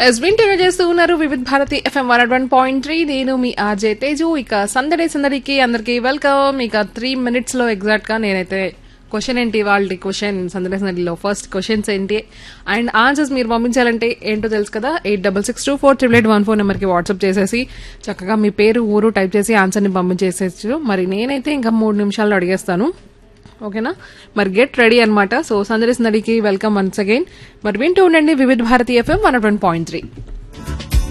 yes వింటూనే చేస్తూ ఉన్నారు Vividh Bharati FM one one point three నేను మీ ఆర్జే తేజు ఇక సందడి సందడికి అందరికి వెల్కమ్ ఇక త్రీ మినిట్స్ లో ఎగ్జాక్ట్ గా నేనైతే క్వశ్చన్ ఏంటి వాళ్ళ క్వశ్చన్ సందడి సందడిలో ఫస్ట్ క్వశ్చన్స్ ఏంటి అండ్ ఆన్సర్స్ మీరు పంపించాలంటే ఏంటో తెలుసు కదా eight double six two four triple eight one four నెంబర్కి వాట్సాప్ చేసేసి చక్కగా మీ పేరు ఊరు టైప్ చేసి ఆన్సర్ని పంపించేసేచ్చు మరి నేనైతే ఇంకా మూడు నిమిషాల్లో అడిగేస్తాను ఓకేనా మరి గెట్ రెడీ అనమాట సో సందడి సందడికి వెల్కమ్ వన్స్ అగైన్ మరి వింటూ ఉండండి Vividh Bharati FM one point three